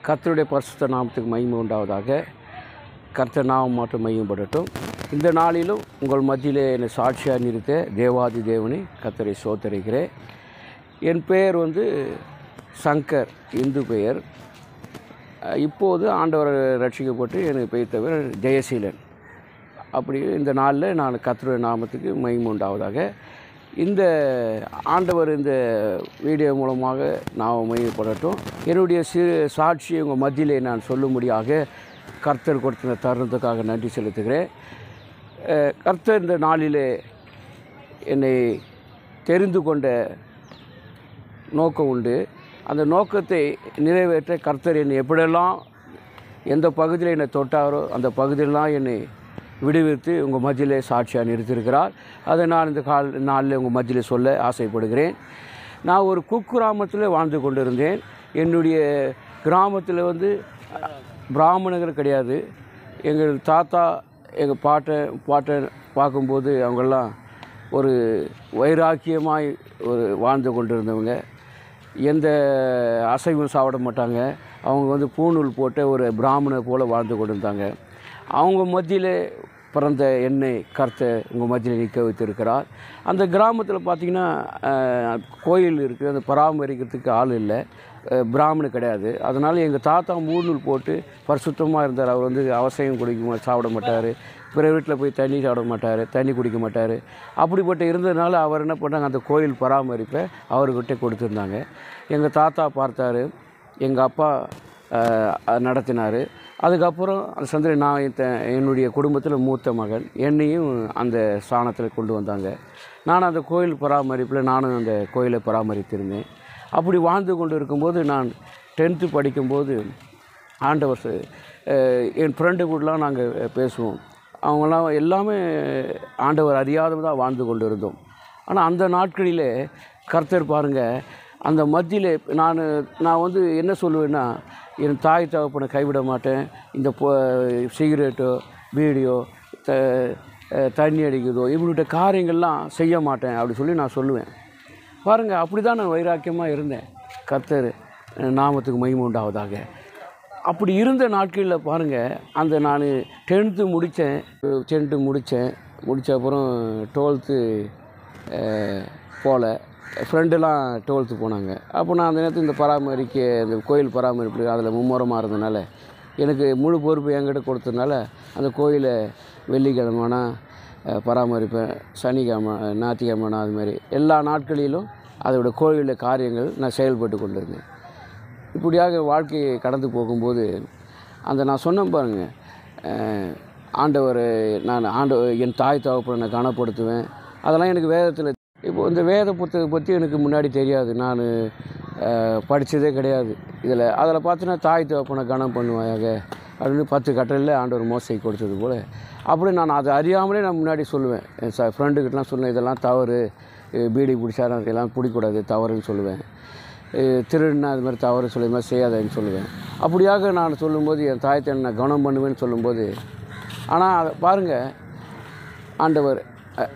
கர்த்தருடைய பரிசுத்த நாமத்துக்கு மகிமை உண்டாவதாக கர்த்தர் நாமம் மட்டும் மையப்படட்டும் இந்த நாளிலும் உங்கள் மத்தியிலே என்னை சாட்சியாக நிறுத்த தேவாதி தேவனை கர்த்தரை சோத்தரிக்கிறேன் என் பெயர் வந்து சங்கர் இந்து பெயர் அஹ் இப்போது ஆண்டவர் ரட்சிக்கப்பட்டு எனக்கு பெயர் தவிர ஜெயசீலன் அப்படி இந்த நாளில் நான் கர்த்தருடைய நாமத்துக்கு மகிமை உண்டாவதாக இந்த ஆண்டவர் இந்த வீடியோ மூலமாக நான் மகிமைப்படட்டும் என்னுடைய சிறு சாட்சியை உங்கள் மத்தியிலே நான் சொல்லும்படியாக கர்த்தர் கொடுத்த இந்த தருணத்துக்காக நன்றி செலுத்துகிறேன் அஹ் கர்த்தர் இந்த நாளிலே என்னை தெரிந்து கொண்ட நோக்கம் உண்டு அந்த நோக்கத்தை நிறைவேற்ற கர்த்தர் என்னை எப்படியெல்லாம் எந்த பகுதியில் என்னை தொட்டாரோ அந்த பகுதியிலலாம் என்னை விடுவித்து உங்கள் மத்தியிலே சாட்சியாக நிறுத்தியிருக்கிறார் அதை நான் இந்த கால் நாளில் உங்கள் மத்தியிலே சொல்ல ஆசைப்படுகிறேன் நான் ஒரு குக்கிராமத்தில் வாழ்ந்து கொண்டிருந்தேன் என்னுடைய கிராமத்தில் வந்து அஹ், பிராமணர்கள் கிடையாது எங்கள் தாத்தா எங்கள் பாட்டை பாட்டை பார்க்கும்போது அவங்கெல்லாம் ஒரு வைராக்கியமாய் ஒரு வாழ்ந்து கொண்டிருந்தவங்க எந்த அசைவம் சாப்பிட மாட்டாங்க அவங்க வந்து பூணூல் போட்டு ஒரு பிராமணர் போல் வாழ்ந்து கொண்டிருந்தாங்க அவங்க மத்தியில் பிறந்த என்னை கர்த்த உங்கள் மத்தியில் நிற்க வைத்திருக்கிறார் அந்த கிராமத்தில் பார்த்திங்கன்னா அஹ், கோயில் இருக்குது அந்த பராமரிக்கிறதுக்கு ஆள் இல்லை அஹ், பிராமணர் கிடையாது அதனால் எங்கள் தாத்தா மூணூல் போட்டு பரிசுத்தமாக இருந்தார் அவர் வந்து அவசியம் குடிக்க மா- சாப்பிட மாட்டார் பிற வீட்டில் போய் தண்ணி சாப்பிட மாட்டார் தண்ணி குடிக்க மாட்டார் அப்படிப்பட்ட இருந்ததுனால அவர் என்ன பண்ணாங்க அந்த கோயில் பராமரிப்பை அவர்கிட்ட கொடுத்துருந்தாங்க எங்கள் தாத்தா பார்த்தாரு எங்கள் அப்பா நடத்தினார் அதுக்கப்புறம் அந்த சந்திரன் நான் இந்த- என்னுடைய குடும்பத்தில் மூத்த மகன் என்னையும் அந்த ஸ்தானத்தில் கொண்டு வந்தாங்க நான் அந்த கோயில் பராமரிப்பில் நானும் அந்த கோயிலை பராமரித்திருந்தேன் அப்படி வாழ்ந்து கொண்டு இருக்கும்போது நான் டென்த்து படிக்கும்போது ஆண்டவர் ச- அஹ் என் ஃப்ரெண்டு கூடலாம் நாங்கள் பேசுவோம் அவங்களாம் எல்லாமே ஆண்டவர் அறியாதவதாக வாழ்ந்து கொண்டு இருந்தோம் ஆனால் அந்த நாட்களிலே கர்த்தர் பாருங்கள் அந்த மத்தியில் நான் நான் வந்து என்ன சொல்லுவேன்னா என் தாய் தகப்பனை கைவிட மாட்டேன் இந்த பொ சிகரெட்டோ பீடியோ த அஹ் தண்ணி அடிக்கிறதோ இப்படிப்பட்ட காரியங்கள்லாம் செய்ய மாட்டேன் அப்படி சொல்லி நான் சொல்லுவேன் பாருங்கள் அப்படி தான் நான் வைராக்கியமாக இருந்தேன் கர்த்தர் அஹ் நாமத்துக்கு மகிமை உண்டாவதாக அப்படி இருந்த நாட்களில் பாருங்கள் அந்த நான் டென்த்து முடித்தேன் டென்த்து முடித்தேன் முடித்த அப்புறம் டுவெல்த்து போகல ஃப்ரெண்டெல்லாம் டுவெல்த்து போனாங்க அப்போ நான் அந்த நேரத்தில் இந்த பராமரிக்க இந்த கோயில் பராமரிப்பு அதில் மும்முரமாக இருந்தனால எனக்கு முழு பொறுப்பு என்கிட்ட கொடுத்ததுனால அந்த கோயிலை வெள்ளிக்கிழமைனா அஹ், பராமரிப்பேன் சனிக்கிழமை ஞாயிற்றுக்கிழமைனா அது மாதிரி எல்லா நாட்களிலும் அதோட கோயிலில் காரியங்கள் நான் செயல்பட்டு கொண்டிருந்தேன் இப்படியாக வாழ்க்கையை கடந்து போகும்போது அந்த நான் சொன்னேன் பாருங்க அஹ், ஆண்டவர் நான் ஆண்டவர் என் தாய் தகப்பனை நான் கனப்படுத்துவேன் அதெல்லாம் எனக்கு வேதத்தில் இப்போ இந்த வேத புத்தகத்தை பற்றி எனக்கு முன்னாடி தெரியாது நான் படித்ததே கிடையாது இதில் அதில் பார்த்தீங்கன்னா தாய் தகப்பனை கனம் பண்ணுவாயாக அப்படின்னு பத்து கட்டளில் ஆண்டவர் மோசை கொடுத்தது போல் அப்படி நான் அதை அறியாமலே நான் முன்னாடி சொல்லுவேன் என் ச ஃப்ரெண்டுக்கிட்டலாம் சொல்லுவேன் இதெல்லாம் தவறு அஹ் பீடி பிடிச்சா இதெல்லாம் பிடிக்கூடாது தவறுன்னு சொல்லுவேன் அஹ் திருடுனா அது மாதிரி தவறு சொல்லி இது மாதிரி செய்யாதேன்னு சொல்லுவேன் அப்படியாக நான் சொல்லும்போது என் தாயத்தை நான் கவனம் பண்ணுவேன்னு சொல்லும்போது ஆனால் அதை பாருங்கள் ஆண்டவர் அஹ்,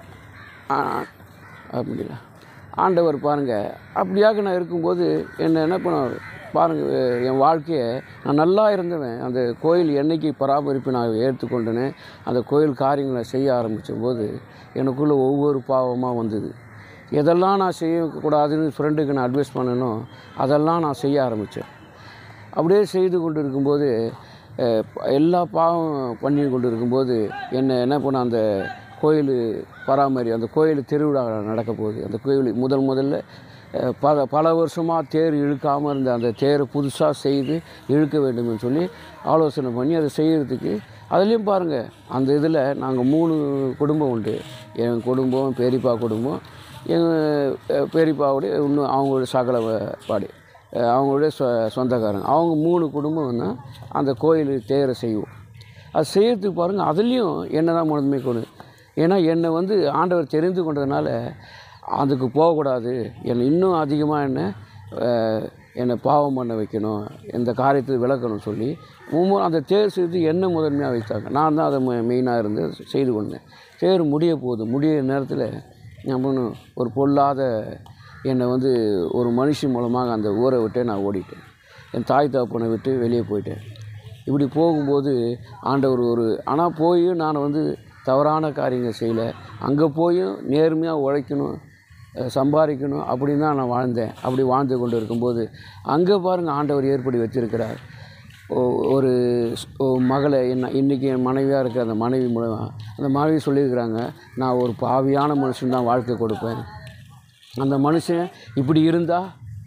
ஆ- அப்படிங்களா ஆண்டவர் பாருங்கள் அப்படியாக நான் இருக்கும்போது என்ன என்ன பண்ண பாருங்கள் என் வாழ்க்கையை நான் நல்லா இருந்தவன் அந்த கோயில் என்னைக்கு பராமரிப்பு நான் ஏற்றுக்கொண்டேனே அந்த கோயில் காரியங்களை செய்ய ஆரம்பித்த போது எனக்குள்ளே ஒவ்வொரு பாவமாக வந்தது எதெல்லாம் நான் செய்யக்கூடாதுன்னு ஃப்ரெண்டுக்கு நான் அட்வைஸ் பண்ணணும் அதெல்லாம் நான் செய்ய ஆரம்பித்தேன் அப்படியே செய்து கொண்டு இருக்கும்போது அஹ், ப- எல்லா பாவம் பண்ணி கொண்டு இருக்கும்போது என்ன என்ன பண்ண அந்த கோயில் பராமரி அந்த கோயில் திருவிழா நடக்க போகுது அந்த கோயில் முதல் முதல்ல அஹ், பல பல வருஷமாக தேர் இழுக்காமல் இருந்த அந்த தேரை புதுசாக செய்து இழுக்க வேண்டும்னு சொல்லி ஆலோசனை பண்ணி அதை செய்கிறதுக்கு அதுலேயும் பாருங்கள் அந்த இதில் நாங்கள் மூணு குடும்பம் உண்டு என் குடும்பம் பெரியப்பா குடும்பம் எங்கள் பெரியப்பாவுடைய இன்னும் அவங்களோட சகல வ- பாடி அஹ் அவங்களுடைய சொ சொந்தக்காரங்க அவங்க மூணு குடும்பம் தான் அந்த கோயில் தேரை செய்வோம் அது செய்யறதுக்கு பாருங்கள் அதுலேயும் என்ன தான் முதன்மை கொண்டு ஏன்னா என்னை வந்து ஆண்டவர் தெரிந்து கொண்டதுனால அதுக்கு போகக்கூடாது என்னை இன்னும் அதிகமாக என்ன அஹ், என்னை பாவம் பண்ண வைக்கணும் இந்த காரியத்தை விளக்கணும்னு சொல்லி ஒவ்வொரு அந்த தேர் செய்து என்ன முதன்மையாக வைத்தாங்க நான் தான் அதை மெயினாக இருந்து செய்து கொண்டேன் தேர் முடிய போகுது முடிய நேரத்தில் நம்ம ஒரு பொல்லாத என்னை வந்து ஒரு மனுஷன் மூலமாக அந்த ஊரை விட்டே நான் ஓடிட்டேன் என் தாய் தகப்பனை விட்டு வெளியே போயிட்டேன் இப்படி போகும்போது ஆண்டவர் ஒரு ஆனால் போயும் நான் வந்து தவறான காரியங்கள் செய்யலை அங்கே போயும் நேர்மையாக உழைக்கணும் அஹ் சம்பாதிக்கணும் அப்படின்னு தான் நான் வாழ்ந்தேன் அப்படி வாழ்ந்து கொண்டு இருக்கும்போது அங்கே பாருங்கள் ஆண்டவர் ஏற்படி வச்சிருக்கிறார் ஒ- ஒரு ஸ்- ஒரு மகளை என்ன இன்றைக்கி என் மனைவியாக இருக்கிற அந்த மனைவி மூலமா அந்த மனைவி சொல்லியிருக்கிறாங்க நான் ஒரு பாவியான மனுஷன் தான் வாழ்க்கை கொடுப்பேன் அந்த மனுஷன் இப்படி இருந்தால்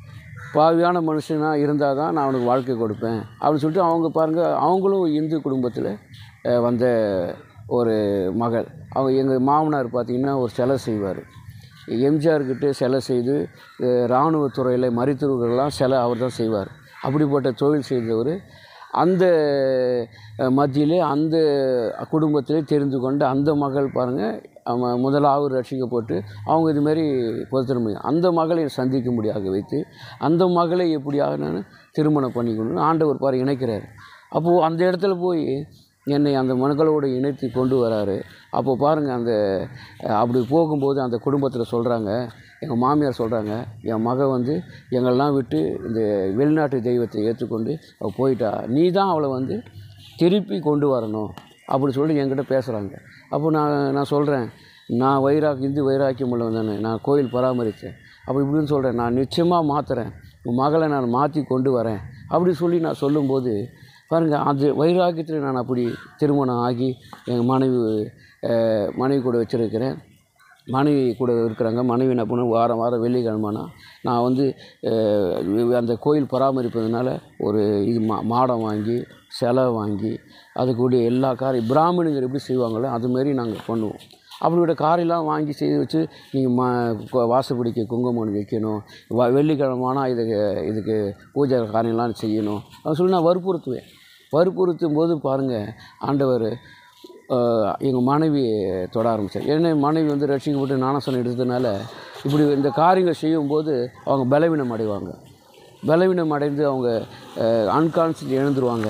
பாவியான மனுஷனாக இருந்தால் தான் நான் அவனுக்கு வாழ்க்கை கொடுப்பேன் அப்படின்னு சொல்லிட்டு அவங்க பாருங்கள் அவங்களும் இந்து குடும்பத்தில் அஹ், வந்த ஒரு மகள் அவங்க எங்கள் மாமனார் பார்த்திங்கன்னா ஒரு சிலை செய்வார் எம்ஜிஆர்கிட்ட சிலை செய்து அஹ், இராணுவத்துறையில் மருத்துவர்கள்லாம் சிலை அவர் தான் செய்வார் அப்படிப்பட்ட தொழில் செய்தவர் அந்த அஹ், மத்தியிலே அந்த குடும்பத்திலே தெரிந்து கொண்டு அந்த மகள் பாருங்கள் அவன் முதலாவது ரட்சிக்கப்பட்டு அவங்க இதுமாரி பொறுத்திருமை அந்த மகளை சந்திக்க முடியாக வைத்து அந்த மகளை எப்படியாக நான் திருமணம் பண்ணிக்கணும்னு ஆண்டவர் பாரு இணைக்கிறார் அப்போது அந்த இடத்துல போய் என்னை அந்த மனுக்களோடு இணைத்து கொண்டு வராரு அப்போ பாருங்கள் அந்த அஹ், அப்படி போகும்போது அந்த குடும்பத்தில் சொல்கிறாங்க எங்கள் மாமியார் சொல்கிறாங்க என் மக வந்து எங்களெல்லாம் விட்டு இந்த வெளிநாட்டு தெய்வத்தை ஏற்றுக்கொண்டு அவள் போயிட்டா நீ தான் அவளை வந்து திருப்பி கொண்டு வரணும் அப்படி சொல்லி என்கிட்ட பேசுகிறாங்க அப்போ நான் நான் சொல்கிறேன் நான் வைராக் இந்து வைராக்கியம் உள்ளவன் தானே நான் கோயில் பராமரித்தேன் அப்படி இப்படின்னு சொல்கிறேன் நான் நிச்சயமாக மாற்றுறேன் உன் மகளை நான் மாற்றி கொண்டு வரேன் அப்படி சொல்லி நான் சொல்லும்போது பாருங்கள் அந்த வைராக்கியத்தில் நான் அப்படி திருமணம் ஆகி எங்கள் மனைவி அஹ், மனைவி கூட வச்சுருக்கிறேன் மனைவி கூட இருக்கிறாங்க மனைவி என்ன பண்ணும் வாரம் வாரம் வெள்ளிக்கிழமைனா நான் வந்து அஹ், அந்த கோயில் பராமரிப்பதுனால ஒரு இது மா மாடம் வாங்கி சிலை வாங்கி அதுக்குரிய எல்லா காரியம் பிராமணங்கள் எப்படி செய்வாங்களோ அதுமாரி நாங்கள் பண்ணுவோம் அப்படியோட காரெல்லாம் வாங்கி செய்து வச்சு நீங்கள் மா கு- வாசப்படிக்கு குங்குமம் வைக்கணும் வ வெள்ளிக்கிழமானா இதுக்கு இதுக்கு பூஜை காரியம்லாம் செய்யணும் அப்படின்னு சொல்லி நான் வற்புறுத்துவேன் வற்புறுத்தும் போது பாருங்கள் ஆண்டவர் எங்கள் மனைவி தொட ஆரம்பித்தார் ஏன்னா என் மனைவி வந்து ரட்சிக்கப்பட்டு ஞானசனம் எடுத்ததுனால இப்படி இந்த காரியங்கள் செய்யும்போது அவங்க பலவீனம் அடைவாங்க பலவீனம் அடைந்து அவங்க அன்கான்சியஸ் எழுந்துருவாங்க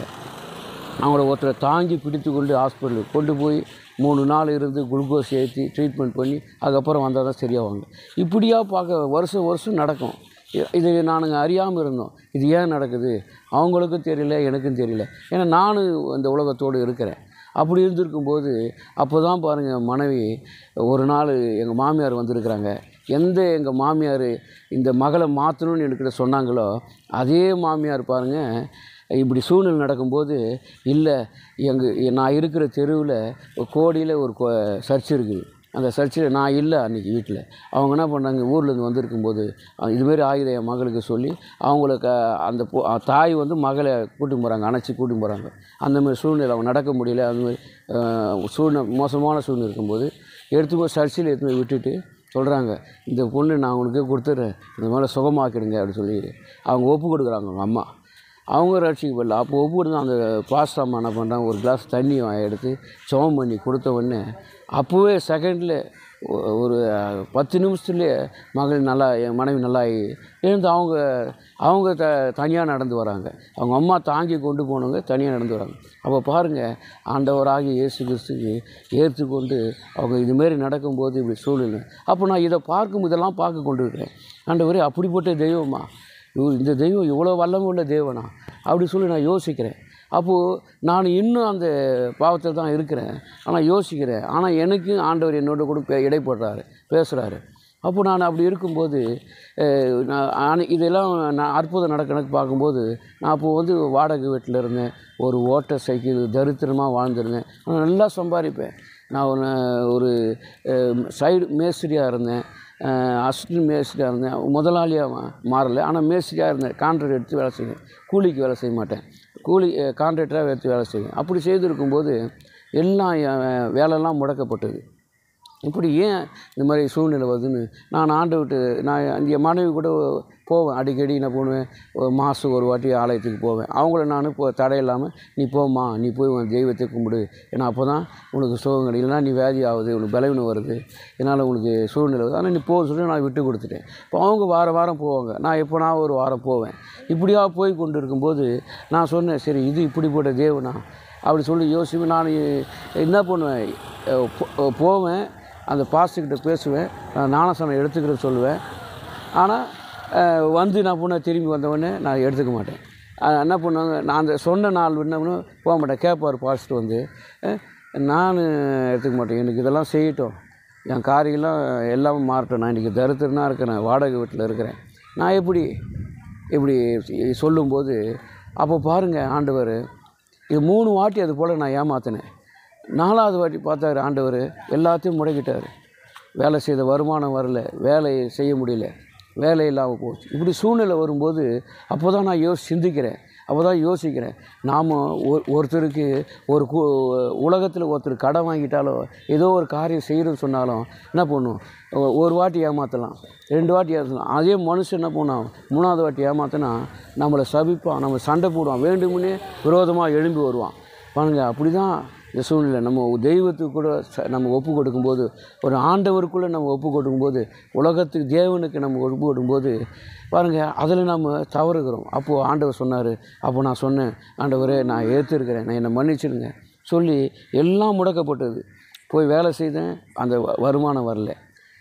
அவங்கள ஒருத்தரை தாங்கி பிடித்து கொண்டு ஹாஸ்பிட்டலுக்கு கொண்டு போய் மூணு நாள் இருந்து குளுக்கோஸ் ஏற்றி ட்ரீட்மெண்ட் பண்ணி அதுக்கப்புறம் வந்தால் தான் சரியாவாங்க இப்படியா பார்க்க வருஷம் வருஷம் நடக்கும் இ- இது நானுங்க அறியாமல் இருந்தோம் இது ஏன் நடக்குது அவங்களுக்கும் தெரியல எனக்கும் தெரியல ஏன்னா நானும் இந்த உலகத்தோடு இருக்கிறேன் அப்படி இருந்திருக்கும்போது அப்போ தான் பாருங்கள் மனைவி ஒரு நாள் எங்கள் மாமியார் வந்திருக்கிறாங்க எந்த எங்கள் மாமியார் இந்த மகளை மாற்றணும்னு என்கிட்ட சொன்னாங்களோ அதே மாமியார் பாருங்கள் இப்படி சூழ்நிலை நடக்கும்போது இல்லை எங்கள் நான் இருக்கிற தெருவில் கோடியில் ஒரு கோ சர்ச் இருக்குது அந்த சர்ச்சில் நான் இல்லை அன்றைக்கி வீட்டில் அவங்க என்ன பண்ணாங்க ஊர்லேருந்து வந்திருக்கும்போது அஹ் இதுமாரி ஆயுத என் மகளுக்கு சொல்லி அவங்களுக்கு அந்த பொ- அஹ் தாய் வந்து மகளை கூட்டின்னு போகிறாங்க அணைச்சி கூட்டின்னு போகிறாங்க அந்த மாதிரி சூழ்நிலை அவங்க நடக்க முடியல அந்த மாதிரி அஹ், சூழ்நிலை மோசமான சூழ்நிலை இருக்கும்போது எடுத்து போய் சர்ச்சில் எடுத்து போய் விட்டுட்டு சொல்கிறாங்க இந்த பொண்ணு நான் உனக்கு கொடுத்துட்றேன் இந்த மாதிரி சுகமாக்கிடுங்க அப்படின்னு சொல்லி அவங்க ஒப்பு கொடுக்குறாங்க அவங்க அம்மா அவங்க ரட்சிக்கப்படல அப்போ ஒவ்வொரு அந்த பாஸ்டர் அம்மா என்ன பண்ணுறாங்க ஒரு கிளாஸ் தண்ணி வா- எடுத்து சுவம் பண்ணி கொடுத்த உடனே அப்போவே செகண்டில் ஒரு அஹ், பத்து நிமிஷத்துலேயே மகள் நல்லா என் மனைவி நல்லா எழுந்து அவங்க அவங்க த தனியாக நடந்து வராங்க அவங்க அம்மா தாங்கி கொண்டு போனவங்க தனியாக நடந்து வராங்க அப்போ பாருங்கள் ஆண்டவராகிய இயேசு கிறிஸ்துக்கு ஏற்றுக்கொண்டு அவங்க இதுமாரி நடக்கும்போது இப்படி சூழ்நிலை அப்போ நான் இதை பார்க்கும் இதெல்லாம் பார்க்க கொண்டு இருக்கிறேன் ஆண்டவரே அப்படிப்பட்ட தெய்வமா இவ- இந்த தெய்வம் இவ்வளோ வல்லமை உள்ள தேவனா அப்படி சொல்லி நான் யோசிக்கிறேன் அப்போது நான் இன்னும் அந்த பாவத்தில் தான் இருக்கிறேன் ஆனால் யோசிக்கிறேன் ஆனால் எனக்கு ஆண்டவர் என்னோட கூட பே இடைப்படுறாரு பேசுகிறாரு அப்போ நான் அப்படி இருக்கும்போது அஹ், நான் ஆன- இதெல்லாம் நான் அற்புதம் நடக்கணுக்கு பார்க்கும்போது நான் அப்போது வந்து வாடகை வீட்டில் இருந்தேன் ஒரு ஓட்டர் சைக்கிள் தரித்திரமாக வாழ்ந்திருந்தேன் நான் நல்லா சம்பாதிப்பேன் நான் ஒரு ஒரு சைடு மேஸ்திரியாக இருந்தேன் அசிஸ்டன்ட் மேஸ்திரியாக இருந்தேன் முதலாளியாக மா- மாறலை ஆனால் மேஸ்திரியாக இருந்தேன் கான்ட்ராக்ட் எடுத்து வேலை செய்வேன் கூலிக்கு வேலை செய்ய மாட்டேன் கூலி கான்ட்ராக்டராக எடுத்து வேலை செய்வேன் அப்படி செய்திருக்கும்போது எல்லாம் என் வேலையெல்லாம் முடக்கப்பட்டது இப்படி ஏன் இந்த மாதிரி சூழ்நிலை வருதுன்னு நான் ஆண்டு விட்டு நான் என் மனைவி கூட போவேன் அடிக்கடி என்ன பண்ணுவேன் ஒரு மாதம் ஒரு வாட்டி ஆலயத்துக்கு போவேன் அவங்கள நான் இப்போ தடை இல்லாமல் நீ போம்மா நீ போய் உன் தெய்வத்தை கும்பிடு ஏன்னா அப்போ தான் உனக்கு சுகம் கிடைக்கும் இல்லைனா நீ வியாதி ஆகுது உனக்கு பலவீனம் வருது இதனால் உனக்கு சூழ்நிலை வருது ஆனால் நீ போக சொல்லி நான் விட்டு கொடுத்துட்டேன் இப்போ அவங்க வாரம் வாரம் போவாங்க நான் எப்போ நான் ஒரு வாரம் போவேன் இப்படியா போய் கொண்டு இருக்கும்போது நான் சொன்னேன் சரி இது இப்படிப்பட்ட தேவனா அப்படி சொல்லி யோசிப்பேன் நான் என்ன பண்ணுவேன் அஹ் போ- போவேன் அந்த பாஸ்டர்கிட்ட பேசுவேன் நான் ஞானசனம் எடுத்துக்கிறேன்னு சொல்லுவேன் ஆனால் வந்து நான் பொண்ணை திரும்பி வந்தவொடனே நான் எடுத்துக்க மாட்டேன் அஹ், என்ன பண்ணுவாங்க நான் அந்த சொன்ன நாள் என்ன பண்ணுவேன் போக மாட்டேன் கேட்பார் பாஸ்டர் வந்து அஹ், நான் எடுத்துக்க மாட்டேன் எனக்கு இதெல்லாம் செய்யட்டும் என் காரியெல்லாம் எல்லாமே மாறட்டும் நான் இன்றைக்கி தரித்திரனா இருக்கிறேன் வாடகை வீட்டில் இருக்கிறேன் நான் எப்படி இப்படி சொல்லும்போது அப்போ பாருங்கள் ஆண்டவர் இது மூணு வாட்டி அது போல் நான் ஏமாத்தினேன் நாலாவது வாட்டி பார்த்தாரு ஆண்டவர் எல்லாத்தையும் முடக்கிட்டார் வேலை செய்த வருமானம் வரல வேலையை செய்ய முடியல வேலை இல்லாமல் போச்சு இப்படி சூழ்நிலை வரும்போது அப்போ தான் நான் யோசி சிந்திக்கிறேன் அப்போ தான் யோசிக்கிறேன் நாம் ஒருத்தருக்கு ஒரு கு உலகத்தில் ஒருத்தர் கடன் வாங்கிட்டாலோ ஏதோ ஒரு காரியம் செய்யணும்னு சொன்னாலும் என்ன பண்ணும் ஒ- ஒரு வாட்டி ஏமாற்றலாம் ரெண்டு வாட்டி ஏற்றலாம் அதே மனுஷன் என்ன பண்ணுவான் மூணாவது வாட்டி ஏமாத்தினா நம்மளை சபிப்பான் நம்ம சண்டை போடுவான் வேண்டுமுன்னே விரோதமாக எழும்பி வருவான் பாருங்க அப்படி தான் இந்த சூழ்நிலை நம்ம தெய்வத்துக்கு கூட ச- நம்ம ஒப்பு கொடுக்கும்போது ஒரு ஆண்டவருக்குள்ளே நம்ம ஒப்பு கொடுக்கும்போது உலகத்துக்கு தேவனுக்கு நம்ம ஒப்பு கொடுக்கும்போது பாருங்கள் அதில் நம்ம தவறுகிறோம் அப்போது ஆண்டவர் சொன்னார் அப்போ நான் சொன்னேன் ஆண்டவரே நான் ஏற்றுருக்கிறேன் நான் என்னை மன்னிச்சிடுங்க சொல்லி எல்லாம் முடக்கப்பட்டது போய் வேலை செய்தேன் அந்த வ- வருமானம் வரல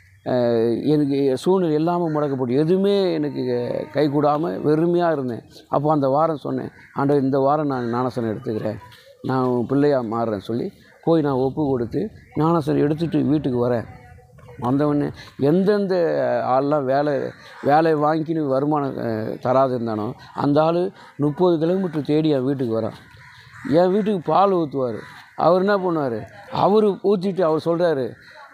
அஹ் எனக்கு சூழ்நிலை எல்லாமே முடக்கப்பட்டு எதுவுமே எனக்கு கை கூடாமல் வெறுமையாக இருந்தேன் அப்போ அந்த வாரம் சொன்னேன் ஆண்டவர் இந்த வாரம் நான் ஞானசனம் எடுத்துக்கிறேன் நான் உன் பிள்ளையாக மாறுறேன்னு சொல்லி போய் நான் ஒப்பு கொடுத்து ஞானசனம் எடுத்துகிட்டு வீட்டுக்கு வரேன் வந்தவொடனே எந்தெந்த ஆள்லாம் வேலை வேலை வாங்கின்னு வருமானம் அஹ், தராது இருந்தானோ அந்த ஆள் முப்பது கிலோமீட்டர் தேடி என் வீட்டுக்கு வரான் என் வீட்டுக்கு பால் ஊற்றுவார் அவர் என்ன பண்ணுவார் அவர் ஊற்றிட்டு அவர் சொல்கிறாரு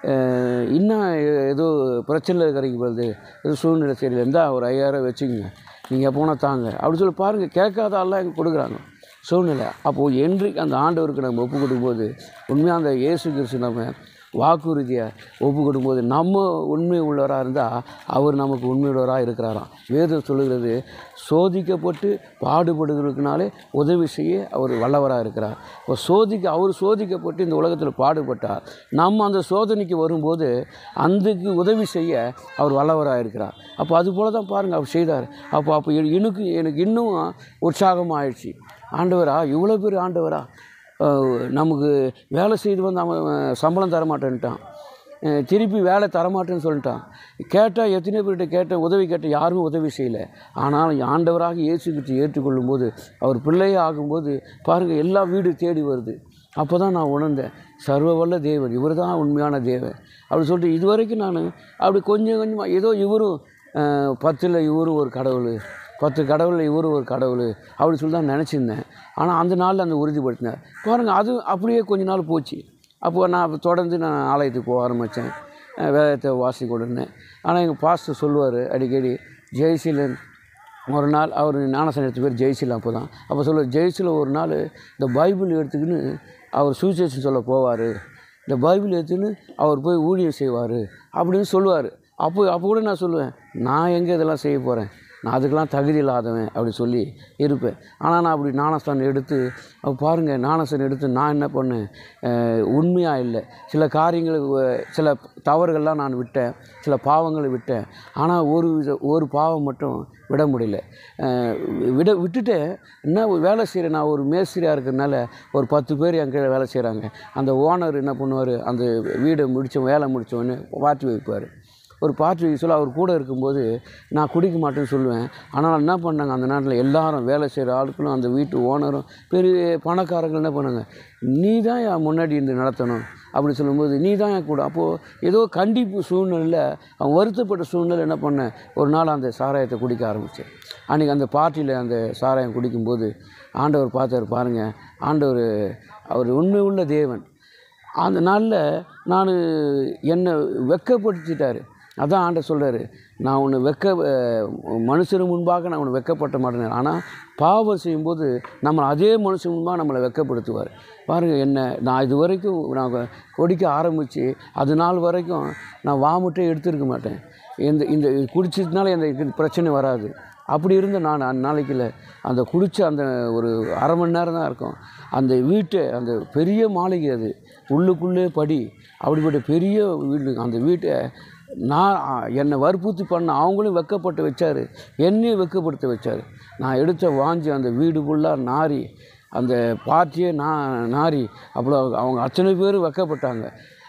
இன்னும் ஏதோ பிரச்சனை கரைக்கு வருது ஏதோ சூழ்நிலை சரியில்லை இருந்தால் ஒரு ஐயாயிரம் வச்சுக்கோங்க நீங்கள் போனால் தாங்க அப்படி சொல்லி பாருங்கள் கேட்காத ஆள்லாம் எனக்கு கொடுக்குறாங்க சூழ்நிலை அப்போது என்றைக்கு அந்த ஆண்டவருக்கு நம்ம ஒப்பு கொடுக்கும்போது உண்மையாக அந்த இயேசு கிறிஸ்து நம்ம வாக்குறுதியை ஒப்பு கொடுக்கும்போது நம்ம உண்மை உள்ளவராக இருந்தால் அவர் நமக்கு உண்மையுள்ளவராக இருக்கிறாராம் வேதம் சொல்லுகிறது சோதிக்கப்பட்டு பாடுபடுகிறதுனாலே உதவி செய்ய அவர் வல்லவராக இருக்கிறார் இப்போ சோதிக்க அவர் சோதிக்கப்பட்டு இந்த உலகத்தில் பாடுபட்டார் நம்ம அந்த சோதனைக்கு வரும்போது அந்துக்கு உதவி செய்ய அவர் வல்லவராக இருக்கிறார் அப்போ அது போல தான் பாருங்கள் அவர் செய்தார் அப்போ அப்போ எனக்கு எனக்கு இன்னும் உற்சாகமாகிடுச்சு ஆண்டவரா இவ்வளோ பெரிய ஆண்டவரா அஹ் நமக்கு வேலை செய்து வந்து அவன் சம்பளம் தரமாட்டேன்ட்டான் அஹ் திருப்பி வேலை தரமாட்டேன்னு சொல்லிட்டான் கேட்டால் எத்தனை பேர்கிட்ட கேட்டேன் உதவி கேட்டேன் யாருமே உதவி செய்யலை ஆனால் ஆண்டவராக இயேசுக்கிட்டு ஏற்றுக்கொள்ளும் போது அவர் பிள்ளையே ஆகும்போது பாருங்கள் எல்லா வீடு தேடி வருது அப்போ தான் நான் உணர்ந்தேன் சர்வ வல்ல தேவன் இவர் தான் உண்மையான தேவன் அப்படி சொல்லிட்டு இது வரைக்கும் நான் அப்படி கொஞ்சம் கொஞ்சமாக ஏதோ இவரும் அஹ், பத்தில் இவரும் ஒரு கடவுள் பத்து கடவுள் இவரும் ஒரு கடவுள் அப்படி சொல்லி தான் நினச்சிருந்தேன் ஆனால் அந்த நாளில் அந்த உறுதிப்படுத்தினேன் பாருங்கள் அது அப்படியே கொஞ்ச நாள் போச்சு அப்போ நான் அப்ப தொடர்ந்து நான் ஆலயத்துக்கு போக ஆரம்பித்தேன் வேதத்தை வாசி கொடுந்தேன் ஆனால் எங்கள் பாஸ்டர் சொல்லுவார் அடிக்கடி ஜெயசீலன் ஒரு நாள் அவர் ஞானசன் எடுத்த பேர் ஜெயசீலன் அப்போ தான் அப்போ சொல்லுவார் ஜெயசீலன் ஒரு நாள் இந்த பைபிள் எடுத்துக்கின்னு அவர் சுவிசேஷன் சொல்ல போவார் இந்த பைபிள் எடுத்துன்னு அவர் போய் ஊழியம் செய்வார் அப்படின்னு சொல்லுவார் அப்போ அப்போ கூட நான் சொல்லுவேன் நான் எங்கே இதெல்லாம் செய்ய போகிறேன் நான் அதுக்கெல்லாம் தகுதி இல்லாதவன் அப்படி சொல்லி இருப்பேன் ஆனால் நான் அப்படி ஞானஸ்தானம் எடுத்து அப்ப பாருங்கள் ஞானஸ்தானம் எடுத்து நான் என்ன பண்ணேன் உண்மையாக இல்லை சில காரியங்கள் அஹ், சில தவறுகள்லாம் நான் விட்டேன் சில பாவங்களை விட்டேன் ஆனால் ஒரு வித- ஒரு பாவம் மட்டும் விட முடியல அஹ், விட விட்டுட்டு என்ன ஒரு வேலை செய்கிறேன் நான் ஒரு மேஸ்திரியாக இருக்கிறதுனால ஒரு பத்து பேர் என் கீழே வேலை செய்கிறாங்க அந்த ஓனர் என்ன பண்ணுவார் அந்த வீடை முடித்த வேலை முடித்தோடனே பார்ட்டி வைப்பார் ஒரு பார்ட்டி வைக்க சொல்ல அவர் கூட இருக்கும்போது நான் குடிக்க மாட்டேன்னு சொல்லுவேன் ஆனால் என்ன பண்ணாங்க அந்த நாட்டில் எல்லாரும் வேலை செய்கிற ஆட்களும் அந்த வீட்டு ஓனரும் பெரிய பணக்காரங்க என்ன பண்ணாங்க நீ தான் என் முன்னாடி இருந்து நடத்தணும் அப்படி சொல்லும்போது நீ தான் என் கூட அப்போது ஏதோ கண்டிப்பு சூழ்நிலையில் அவன் வருத்தப்பட்ட சூழ்நிலை என்ன பண்ணேன் ஒரு நாள் அந்த சாராயத்தை குடிக்க ஆரம்பித்தேன் அன்றைக்கி அந்த பார்ட்டியில் அந்த சாராயம் குடிக்கும்போது ஆண்டவர் பார்த்தார் பாருங்கள் ஆண்டவர் அவர் உண்மை உள்ள தேவன் அந்த நாளில் நான் என்னை வெக்கப்படுத்திட்டாரு அதான் ஆண்டவர் சொல்கிறாரு நான் உன்னை வெக்க அஹ், மனுஷரு முன்பாக நான் உன்னை வெக்கப்பட்ட மாட்டேன் ஆனால் பாவம் செய்யும்போது நம்ம அதே மனுஷன் முன்பாக நம்மளை வெக்கப்படுத்துவார் பாருங்கள் என்ன நான் இது வரைக்கும் நான் கொடிக்க ஆரம்பித்து அது நாள் வரைக்கும் நான் வாமுட்டே எடுத்திருக்க மாட்டேன் இந்த இந்த குடிச்சதுனால எந்த இது பிரச்சனை வராது அப்படி இருந்த நான் அந்நாளைக்கில் அந்த குடித்த அந்த ஒரு அரை மணி நேரம் தான் இருக்கும் அந்த வீட்டை அந்த பெரிய மாளிகை அது உள்ளுக்குள்ளே படி அப்படிப்பட்ட பெரிய வீடு அந்த வீட்டை நான் என்னை வற்புறுத்தி பண்ண அவங்களும் வெக்கப்பட்டு வச்சார் என்னையும் வெக்கப்படுத்த வச்சார் நான் எடுத்த வாஞ்சி அந்த வீடு ஃபுல்லாக நாரி அந்த பார்ட்டியே நான் நாரி அவ்வளோ அவங்க அத்தனை பேரும் வெக்கப்பட்டாங்க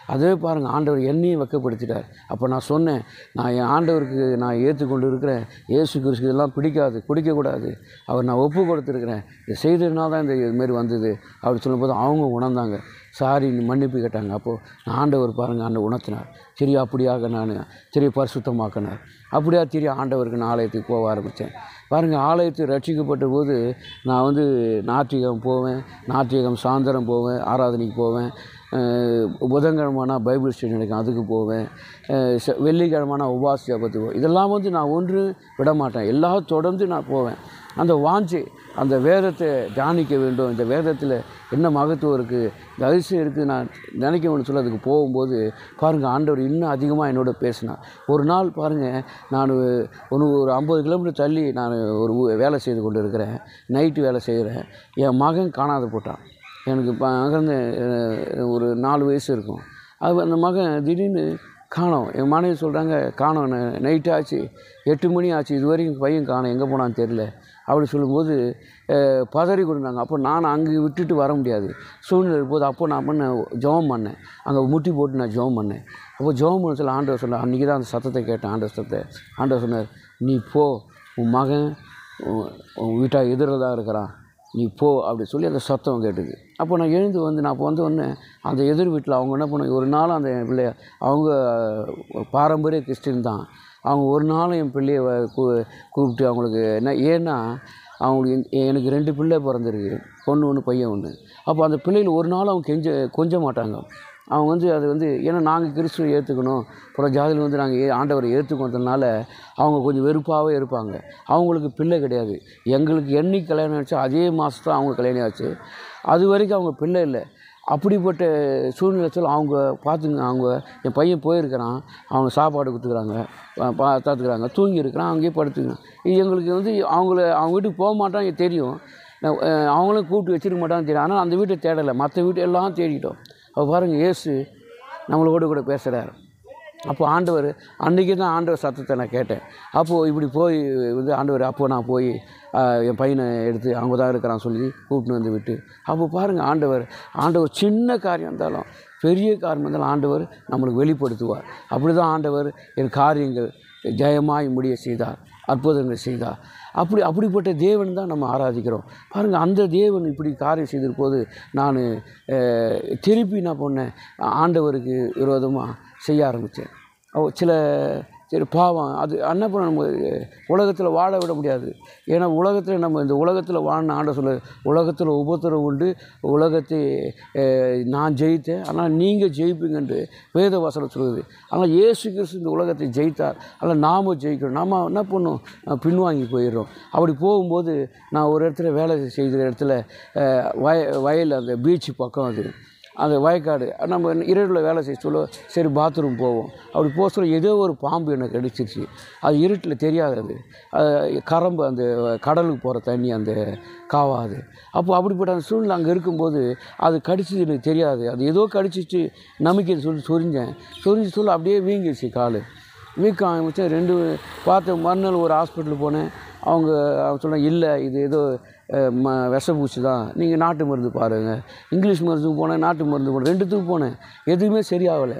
அதே பாருங்கள் ஆண்டவர் என்னையும் வெக்கப்படுத்திட்டார் அப்போ நான் சொன்னேன் நான் என் ஆண்டவருக்கு நான் ஏற்றுக்கொண்டு இருக்கிறேன் இயேசு கிறிஸ்து இதெல்லாம் பிடிக்காது குடிக்கக்கூடாது அவர் நான் ஒப்பு கொடுத்துருக்கிறேன் இதை செய்ததுனால தான் இந்த இதுமாரி வந்தது அப்படி சொல்லும்போது அவங்க உணர்ந்தாங்க சாரி மன்னிப்பு கேட்டாங்க அப்போது நான் ஆண்டவர் பாருங்கள் ஆண்டு உணர்த்தினார் சரி அப்படியாக நான் சரி பரிசுத்தமாக்கினார் அப்படியா சரி ஆண்டவருக்கு நான் ஆலயத்துக்கு போக ஆரம்பித்தேன் பாருங்கள் ஆலயத்துக்கு ரட்சிக்கப்பட்ட போது நான் வந்து நாத்திகம் போவேன் நாத்திகம் சாயந்தரம் போவேன் ஆராதனைக்கு போவேன் அஹ் புதன்கிழமைனா பைபிள் ஸ்டடி நடக்கும் அதுக்கு போவேன் அஹ் செ- வெள்ளிக்கிழமைனா உபாச ஜபத்துக்கு போவேன் இதெல்லாம் வந்து நான் ஒன்று விட மாட்டேன் எல்லாம் தொடர்ந்து நான் போவேன் அந்த வாஞ்சை அந்த வேதத்தை தியானிக்க வேண்டும் இந்த வேதத்தில் என்ன மகத்துவம் இருக்குது இந்த அதிசயம் இருக்குது நான் நினைக்க வேண்டும் சொல்ல அதுக்கு போகும்போது பாருங்கள் ஆண்டவர் இன்னும் அதிகமாக என்னோட பேசினார் ஒரு நாள் பாருங்கள் நான் ஒரு ஒரு ஐம்பது கிலோமீட்டர் தள்ளி நான் ஒரு ஊ- வேலை செய்து கொண்டு இருக்கிறேன் நைட்டு வேலை செய்கிறேன் என் மகன் காணாத போட்டான் எனக்கு மகன் ஒரு நாலு வயசு இருக்கும் அது அந்த மகன் திடீர்னு காணோம் என் மனைவி சொல்கிறாங்க காணோம் நைட்டு ஆச்சு எட்டு மணி ஆச்சு இது வரைக்கும் பையன் காணோம் எங்கே போனான்னு தெரில அப்படி சொல்லும்போது அஹ், பதறி கொடுத்தாங்க அப்போ நான் அங்கே விட்டுட்டு வர முடியாது சூழ்நிலை இருக்கும்போது அப்போ நான் பண்ண ஜெபம் பண்ணேன் அங்கே முட்டி போட்டு நான் ஜெபம் பண்ணேன் அப்போ ஜெபம் பண்ண சொல்ல ஆண்டவர் சொன்னார் அன்றைக்கி தான் அந்த சத்தத்தை கேட்டேன் ஆண்டவர் சத்தத்தை ஆண்டவர் சொன்னார் நீ போ உன் மகன் உன் உன் வீட்டா எதிரில் தான் இருக்கிறான் நீ போ அப்படி சொல்லி அந்த சத்தம் கேட்டுது அப்போ நான் எழுந்து வந்து நான் அப்போ வந்து ஒன்று அந்த எதிர் வீட்டில் அவங்க என்ன பண்ண ஒரு நாளும் அந்த என் பிள்ளைய அவங்க பாரம்பரிய கிறிஸ்டின் தான் அவங்க ஒரு நாளும் என் பிள்ளைய வ- கூ- கூப்பிட்டு அவங்களுக்கு என்ன ஏன்னா அவங்களுக்கு என்- எனக்கு ரெண்டு பிள்ளை பிறந்திருக்கு பொண்ணு ஒன்று பையன் ஒன்று அப்போ அந்த பிள்ளைகள் ஒரு நாள் அவங்க கெஞ்ச கொஞ்ச மாட்டாங்க அவங்க வந்து அது வந்து ஏன்னா நாங்கள் கிறிஸ்துவை ஏற்றுக்கணும் அப்புறம் ஜாதியில் வந்து நாங்கள் ஏ ஆண்டவரை ஏற்றுக்கொண்டதுனால அவங்க கொஞ்சம் வெறுப்பாகவே இருப்பாங்க அவங்களுக்கு பிள்ளை கிடையாது எங்களுக்கு என்னைக்கு கல்யாணம் ஆச்சு அதே மாதம் அவங்க கல்யாணம் ஆச்சு அது வரைக்கும் அவங்க பிள்ளை இல்லை அப்படிப்பட்ட சூழ்நிலைத்தில் அவங்க பார்த்துங்க அவங்க என் பையன் போயிருக்கிறான் அவங்க சாப்பாடு கொடுத்துக்குறாங்க பார்த்துக்குறாங்க தூங்கி இருக்கிறான் அங்கேயே படுத்துக்கிறான் இது எங்களுக்கு வந்து அவங்கள அவங்க வீட்டுக்கு போக மாட்டாங்க தெரியும் நான், அஹ், அவங்களும் கூப்பிட்டு வச்சிருக்க மாட்டாங்கன்னு தெரியும் ஆனால் அந்த வீட்டை தேடலை மற்ற வீட்டை எல்லாம் தேடிட்டோம் அப்போ பாருங்கள் இயேசு நம்மளோட கூட பேசுகிறார் அப்போ ஆண்டவர் அன்றைக்கி தான் ஆண்டவர் சத்தத்தை நான் கேட்டேன் அப்போது இப்படி போய் வந்து ஆண்டவர் அப்போ நான் போய் ஆஹ், என் பையனை எடுத்து அவங்க தான் இருக்கிறான் சொல்லி கூப்பிட்டு வந்து விட்டு அப்போ பாருங்கள் ஆண்டவர் ஆண்டவர் சின்ன காரியம் இருந்தாலும் பெரிய காரியம் இருந்தாலும் ஆண்டவர் நம்மளுக்கு வெளிப்படுத்துவார் அப்படி தான் ஆண்டவர் என் காரியங்கள் ஜெயமாய் முடிய செய்தார் அற்புதங்கள் செய்தார் அப்படி அப்படிப்பட்ட தேவன் தான் நம்ம ஆராதிக்கிறோம் பாருங்கள் அந்த தேவன் இப்படி காரியம் செய்திருப்போது நான் திருப்பி நான் பண்ணேன் ஆண்டவருக்கு விரோதமாக செய்ய ஆரம்பித்தேன் சில சரி பாவம் அது என்ன பண்ண நம்ம உலகத்தில் வாழ விட முடியாது ஏன்னா உலகத்தில் நம்ம இந்த உலகத்தில் வாழணும் ஆண்ட சொல்ல உலகத்தில் உபத்திரம் உண்டு உலகத்தை அஹ், நான் ஜெயித்தேன் ஆனால் நீங்கள் ஜெயிப்பீங்கன்று வேத வசனம் சொல்லுது ஆனால் இயேசு கிறிஸ்து இந்த உலகத்தை ஜெயித்தார் ஆனால் நாம் ஜெயிக்கணும் நாம் என்ன பண்ணோம் அஹ், பின்வாங்கி போயிடுறோம் அப்படி போகும்போது நான் ஒரு இடத்துல வேலை செய்கிற இடத்துல அஹ், வய வயல் அந்த பீச் பக்கம் அது அந்த வயக்காடு நம்ம இருட்டில் வேலை செய்ய சொல்ல சரி பாத்ரூம் போவோம் அப்படி போக சொல்ல ஏதோ ஒரு பாம்பு எனக்கு கடிச்சிருச்சு அது இருட்டில் தெரியாது அது அது கரம்பு அந்த கடலுக்கு போகிற தண்ணி அந்த காவாது அப்போ அப்படிப்பட்ட அந்த சூழ்நிலை அங்கே இருக்கும்போது அது கடிச்சது எனக்கு தெரியாது அது ஏதோ கடிச்சிச்சு நம்பிக்கை சொல்லி சொரிஞ்சேன் சொரிஞ்சு சொல்ல அப்படியே வீங்கிடுச்சு கால் வீக்கம் ஆரம்பிச்சு ரெண்டு பார்த்து மறுநாள் ஒரு ஹாஸ்பிட்டல் போனேன் அவங்க அவங்க சொன்னாங்க இல்லை இது ஏதோ அஹ், ம விஷப்பூச்சி தான் நீங்கள் நாட்டு மருந்து பாருங்கள் இங்கிலீஷ் மருந்துக்கு போனேன் நாட்டு மருந்து போனேன் ரெண்டுத்துக்கும் போனேன் எதுவுமே சரியாகலை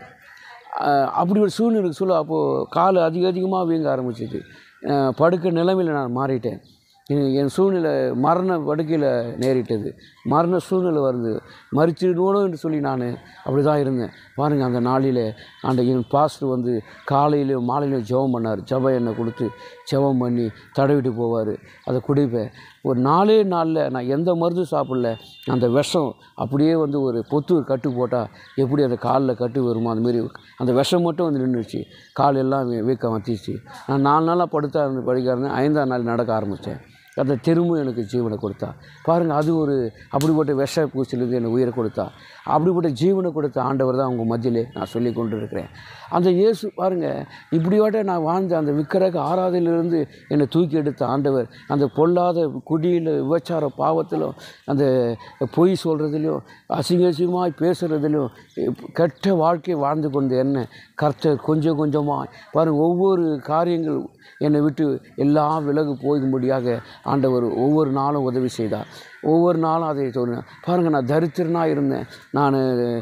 அஹ், அப்படி ஒரு சூழ்நிலைக்கு சொல்ல அப்போது கால் அதிக அதிகமாக வீங்க ஆரம்பிச்சிது அஹ், படுக்க நிலைமையில் நான் மாறிட்டேன் என் என் சூழ்நிலை மரண படுக்கையில் நேரிட்டது மரண சூழ்நிலை வருது மறிச்சிடணும் என்று சொல்லி நான் அப்படி தான் இருந்தேன் பாருங்கள் அந்த நாளில் அந்த என் பாஸ்டர் வந்து காலையிலையும் மாலையிலையும் ஜெபம் பண்ணார் ஜெபம் எண்ணெய் கொடுத்து ஜெபம் பண்ணி தடவிட்டு போவார் அதை குடிப்பேன் ஒரு நாலே நாளில் நான் எந்த மருந்து சாப்பிடல அந்த விஷம் அப்படியே வந்து ஒரு பொத்து கட்டு போட்டால் எப்படி அந்த காலில் கட்டு வருமோ அந்த மாதிரி அந்த விஷம் மட்டும் வந்து நின்றுச்சு கால் எல்லாம் வீ- வீக்கம் வத்திச்சு நான் நாலு நாளாக படுத்தா இருந்து படிக்க இருந்தேன் ஐந்தாம் நாள் நடக்க ஆரம்பித்தேன் அந்த திரும்ப எனக்கு ஜீவனை கொடுத்தா பாருங்கள் அது ஒரு அப்படிப்பட்ட விஷ பூச்சிலிருந்து எனக்கு உயிரை கொடுத்தா அப்படிப்பட்ட ஜீவனை கொடுத்த ஆண்டவர் தான் உங்கள் மத்தியிலே நான் சொல்லி கொண்டு இருக்கிறேன் அந்த இயேசு பாருங்கள் இப்படியோட நான் வாழ்ந்த அந்த விக்கிரக ஆராதனையிலிருந்து என்னை தூக்கி எடுத்த ஆண்டவர் அந்த பொல்லாத குடியில் விபச்சார பாவத்திலும் அந்த பொய் சொல்கிறதுலையும் அசிங்க அசிங்கமாய் பேசுகிறதுலையும் கெட்ட வாழ்க்கை வாழ்ந்து கொண்டு என்ன கர்த்தர் கொஞ்சம் கொஞ்சமாக பாருங்கள் ஒவ்வொரு காரியங்கள் என்னை விட்டு எல்லாம் விலகு போகும்படியாக ஆண்டவர் ஒவ்வொரு நாளும் உதவி செய்தார் ஒவ்வொரு நாளும் அதை சொன்னேன் பாருங்கள் நான் தரித்திரனாக இருந்தேன் நான்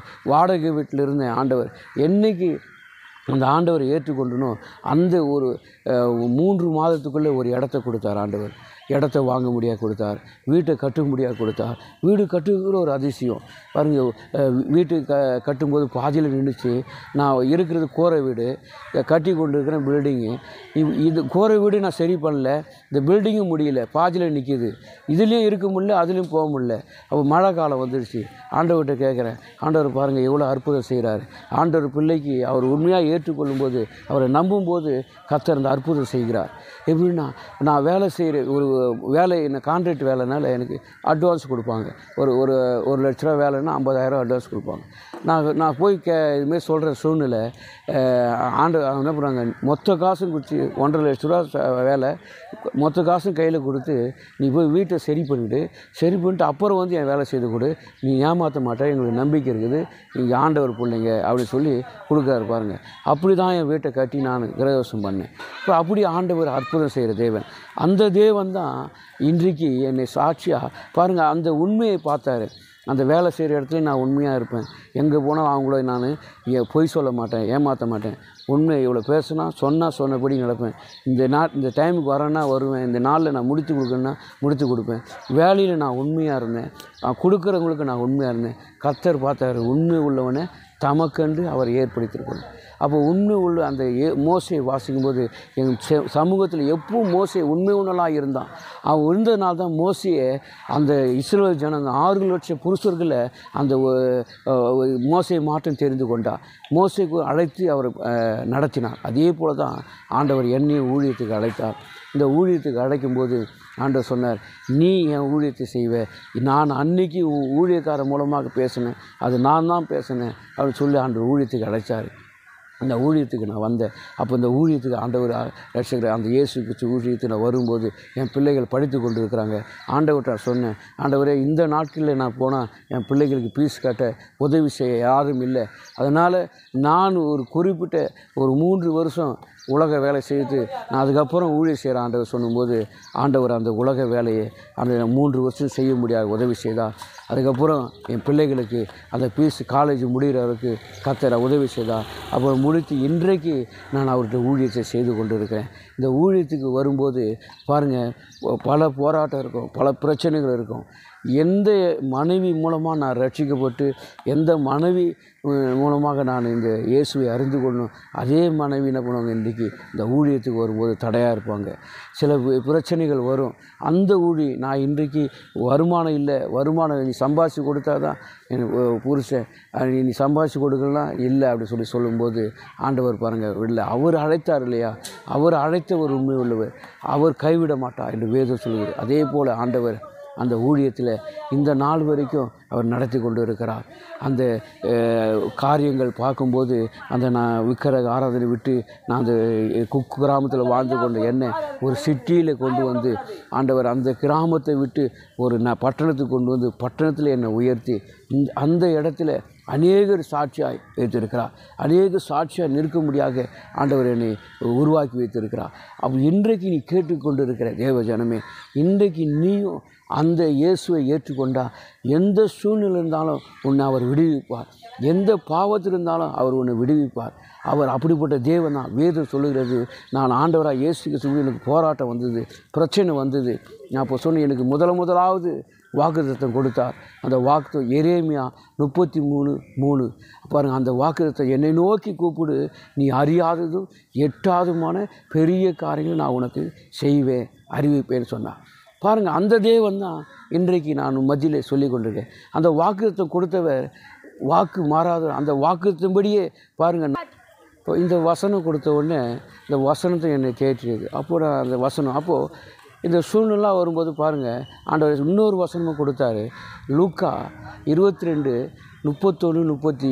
வாடகை வீட்டில் இருந்தேன் ஆண்டவர் என்னைக்கு அந்த ஆண்டவரை ஏற்றுக்கொண்டனோ அந்த ஒரு அஹ், மூன்று மாதத்துக்குள்ளே ஒரு இடத்த கொடுத்தார் ஆண்டவர் இடத்த வாங்க முடியாது கொடுத்தார் வீட்டை கட்ட முடியாது கொடுத்தார் வீடு கட்டுக்கிற ஒரு அதிசயம் பாருங்க அஹ், வீட்டு க கட்டும்போது பாதியில் நின்றுச்சு நான் இருக்கிறது கூரை வீடு இதை கட்டி கொண்டு இருக்கிற பில்டிங்கு இது கூரை வீடு நான் சரி பண்ணல இந்த பில்டிங்கும் முடியல பாதியில் நிற்கிது இதுலேயும் இருக்க முடியல அதுலேயும் போக முடியல அப்போ மழை காலம் வந்துடுச்சு ஆண்டவர்கிட்ட கேட்குறேன் ஆண்டவர் பாருங்கள் எவ்வளோ அற்புதம் செய்கிறாரு ஆண்டவர் பிள்ளைக்கு அவர் உண்மையாக ஏற்றுக்கொள்ளும்போது அவரை நம்பும்போது கத்தர் அந்த அற்புதம் செய்கிறார் எப்படின்னா நான் வேலை செய்கிற ஒரு வேலை என்ன கான்ட்ராக்ட் வேலைனால எனக்கு அட்வான்ஸ் கொடுப்பாங்க ஒரு ஒரு ஒரு லட்ச ரூபா வேலைன்னா ஐம்பதாயிரம் அட்வான்ஸ் கொடுப்பாங்க நான் நான் போய் கே இதுமாரி சொல்கிற சூழ்நிலை அஹ், ஆண்டு அவங்க என்ன பண்ணுறாங்க மொத்த காசும் கொடுத்து ஒன்றரை லட்ச ரூபா ச- வேலை மொத்த காசும் கையில் கொடுத்து நீ போய் வீட்டை சரி பண்ணிவிடு சரி பண்ணிட்டு அப்புறம் வந்து என் வேலை செய்து கொடு நீ ஏமாற்ற மாட்டே எங்களுக்கு நம்பிக்கை இருக்குது நீங்கள் ஆண்டவர் பிள்ளைங்க அப்படின்னு சொல்லி கொடுக்குறாரு பாருங்கள் அப்படி தான் என் வீட்டை கட்டி நான் கிரகவாசம் பண்ணேன் இப்போ அப்படி ஆண்டவர் அற்புதம் செய்கிற தேவன் அந்த தேவன் தான் இன்றைக்கு என்னை சாட்சியாக பாருங்கள் அந்த உண்மையை பார்த்தாரு அந்த வேலை செய்கிற இடத்துல நான் உண்மையாக இருப்பேன் எங்கே போனாலும் அவங்கள நான் ஏ- பொய் சொல்ல மாட்டேன் ஏமாற்ற மாட்டேன் உண்மை இவ்வளோ பேசுனா சொன்னால் சொன்னபடி நடப்பேன் இந்த நா இந்த டைமுக்கு வரேன்னா வருவேன் இந்த நாளில் நான் முடித்து கொடுக்கணுன்னா முடித்து கொடுப்பேன் வேலையில் நான் உண்மையாக இருந்தேன் நான் கொடுக்குறவங்களுக்கு நான் உண்மையாக இருந்தேன் கத்தர் பார்த்தாரு உண்மை உள்ளவனை தமக்கென்று அவர் ஏற்படுத்தியிருக்கணும் அப்போ உண்மை உள்ள அந்த ஏ மோசையை வாசிக்கும்போது எங்கள் செ சமூகத்தில் எப்பவும் மோசை உண்மை உணலாக இருந்தான் அவன் இருந்ததுனால தான் மோசையை அந்த இஸ்ரேல் ஜனங்க ஆறு லட்சம் புருஷர்களை அந்த ஒ- அஹ் மோசையை மாற்றம் தெரிந்து கொண்டார் மோசைக்கு அழைத்து அவர் அஹ், நடத்தினார் அதே போல தான் ஆண்டவர் என்னையும் ஊழியத்துக்கு அழைத்தார் இந்த ஊழியத்துக்கு அழைக்கும்போது ஆண்டவர் சொன்னார் நீ என் ஊழியத்தை செய்வ நான் அன்னைக்கு உன் ஊழியக்காரன் மூலமாக பேசினேன் அது நான் தான் பேசினேன் அப்படின்னு சொல்லி ஆண்டவர் ஊழியத்துக்கு அழைச்சார் அந்த ஊழியத்துக்கு நான் வந்தேன் அப்போ இந்த ஊழியத்துக்கு ஆண்டவர் ரட்சகர் அந்த இயேசு கிறிஸ்து ஊழியத்துக்கு நான் வரும்போது என் பிள்ளைகள் படித்து கொண்டு இருக்கிறாங்க ஆண்டவர்கிட்ட நான் சொன்னேன் ஆண்டவரே இந்த நாட்களில் நான் போனால் என் பிள்ளைகளுக்கு பீஸ் கட்ட உதவி செய்ய யாரும் இல்லை அதனால் நான் ஒரு குறிப்பிட்ட ஒரு மூன்று வருஷம் உலக வேலை செய்து நான் அதுக்கப்புறம் ஊழியர் செய்கிற ஆண்டவர் சொல்லும்போது ஆண்டவர் அந்த உலக வேலையை அந்த மூன்று வருஷம் செய்ய முடியாத உதவி செய்தார் அதுக்கப்புறம் என் பிள்ளைகளுக்கு அந்த பீஸ் காலேஜ் முடிகிற வரைக்கும் கத்தரை உதவி செய்தார் அப்புறம் முடித்து இன்றைக்கு நான் அவர்கிட்ட ஊழியத்தை செய்து கொண்டு இருக்கிறேன் இந்த ஊழியத்துக்கு வரும்போது பாருங்கள் பல போராட்டம் இருக்கும் பல பிரச்சனைகள் இருக்கும் எந்த மனைவி மூலமாக நான் ரட்சிக்கப்பட்டு எந்த மனைவி அஹ், மூலமாக நான் இந்த இயேசுவை அறிந்து கொள்ளணும் அதே மனைவி என்ன பண்ணுவாங்க இன்றைக்கி இந்த ஊழியத்துக்கு வரும்போது தடையாக இருப்பாங்க சில வி- பிரச்சனைகள் வரும் அந்த ஊழி நான் இன்றைக்கு வருமானம் இல்லை வருமானம் நீ சம்பாதிச்சு கொடுத்தா தான் எனக்கு ஒ- புருஷன் அஹ், நீ நீ சம்பாதிச்சு கொடுக்கலாம் இல்லை அப்படி சொல்லி சொல்லும்போது ஆண்டவர் பாருங்கள் இல்லை அவர் அழைத்தார் இல்லையா அவர் அழைத்த ஒரு உண்மை உள்ளவர் அவர் கைவிட மாட்டார் என்று வேதம் சொல்லுவது அதே போல் ஆண்டவர் அந்த ஊழியத்தில் இந்த நாள் வரைக்கும் அவர் நடத்தி கொண்டு இருக்கிறார் அந்த அஹ், காரியங்கள் பார்க்கும்போது அந்த நான் விக்கிர ஆராதனை விட்டு நான் அந்த குக்கு கிராமத்தில் வாழ்ந்து கொண்ட என்னை ஒரு சிட்டியில் கொண்டு வந்து ஆண்டவர் அந்த கிராமத்தை விட்டு ஒரு நான் பட்டணத்துக்கு கொண்டு வந்து பட்டணத்தில் என்னை உயர்த்தி இந்த அந்த இடத்துல அநேகர் சாட்சியாய் வைத்திருக்கிறார் அநேக சாட்சியாக நிற்கும்படியாக ஆண்டவர் என்னை உருவாக்கி வைத்திருக்கிறார் அப்போ இன்றைக்கு நீ கேட்டுக்கொண்டு இருக்கிற தேவ ஜனமே இன்றைக்கு நீயும் அந்த இயேசுவை ஏற்றுக்கொண்டா எந்த சூழ்நிலை இருந்தாலும் உன்னை அவர் விடுவிப்பார் எந்த பாவத்தில் இருந்தாலும் அவர் உன்னை விடுவிப்பார் அவர் அப்படிப்பட்ட தேவன் தான் வேதம் சொல்லுகிறது நான் ஆண்டவராக இயேசுக்கு சொல்லி எனக்கு போராட்டம் வந்தது பிரச்சனை வந்தது நான் இப்போ சொன்னேன் எனக்கு முதல முதலாவது வாக்குத்தத்தம் கொடுத்தார் அந்த வாக்கு எரேமியா முப்பத்தி மூணு மூணு பாருங்கள் அந்த வாக்குத்தத்தம் என்னை நோக்கி கூப்பிடு நீ அறியாததும் எட்டாதுமான பெரிய காரியங்கள் நான் உனக்கு செய்வேன் அறிவிப்பேன்னு சொன்னார் பாருங்கள் அந்த தேவன் தான் இன்றைக்கு நான் மத்தியில் சொல்லி கொண்டிருக்கேன் அந்த வாக்குத்தத்தம் கொடுத்தவர் வாக்கு மாறாத அந்த வாக்குத்தின்படியே பாருங்கள் இப்போ இந்த வசனம் கொடுத்த உடனே இந்த வசனத்தை என்னை தேற்றியது அப்போ நான் அந்த வசனம் அப்போது இந்த சூழ்நிலை வரும்போது பாருங்கள் ஆண்டவர் இன்னொரு வசனமும் கொடுத்தாரு லூக்கா இருபத்தி ரெண்டு முப்பத்தொன்று முப்பத்தி